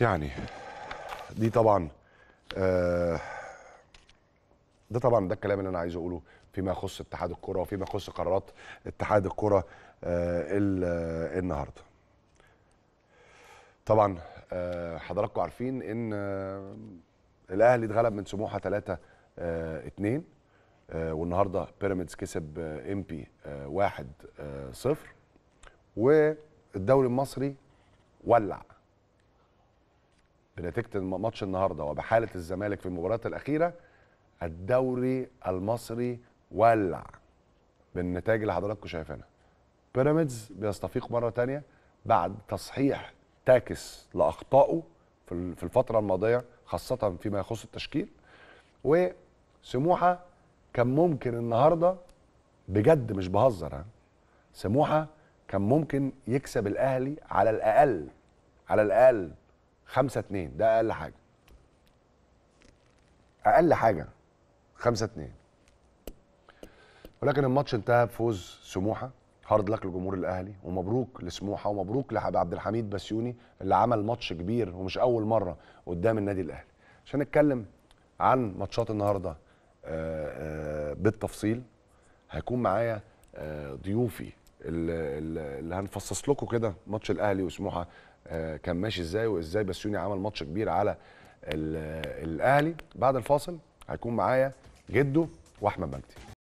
يعني دي طبعا آه ده طبعا ده الكلام اللي انا عايز اقوله فيما يخص اتحاد الكره وفيما يخص قرارات اتحاد الكره آه ال- آه، النهارده طبعا آه حضراتكم عارفين ان آه الاهلي اتغلب من سموحه 3 آه 2 آه والنهارده بيراميدز كسب آه ام بي آه 1 آه 0 والدوري المصري ولع بنتيجه الم- ماتش النهارده وبحاله الزمالك في المباراه الاخيره الدوري المصري ولع بالنتائج اللي حضراتكم شايفينها بيراميدز بيستفيق مره تانية بعد تصحيح تاكس لاخطائه في ال- في الفتره الماضيه خاصه فيما يخص التشكيل وسموحه كان ممكن النهارده بجد مش بهزر ها سموحه كان ممكن يكسب الاهلي على الاقل على الاقل 5 2 ده اقل حاجه اقل حاجه 5 2 ولكن الماتش انتهى بفوز سموحه هارد لك لجمهور الاهلي ومبروك لسموحه ومبروك لعبد الحميد بسيوني اللي عمل ماتش كبير ومش اول مره قدام النادي الاهلي عشان نتكلم عن ماتشات النهارده آه، آه، بالتفصيل هيكون معايا آه، ضيوفي اللي, اللي اللي هنفصص لكم كده ماتش الاهلي وسموحه آه، كان ماشي ازاي وازاي بسيوني عمل ماتش كبير على ال- الاهلي بعد الفاصل هيكون معايا جده واحمد مجدي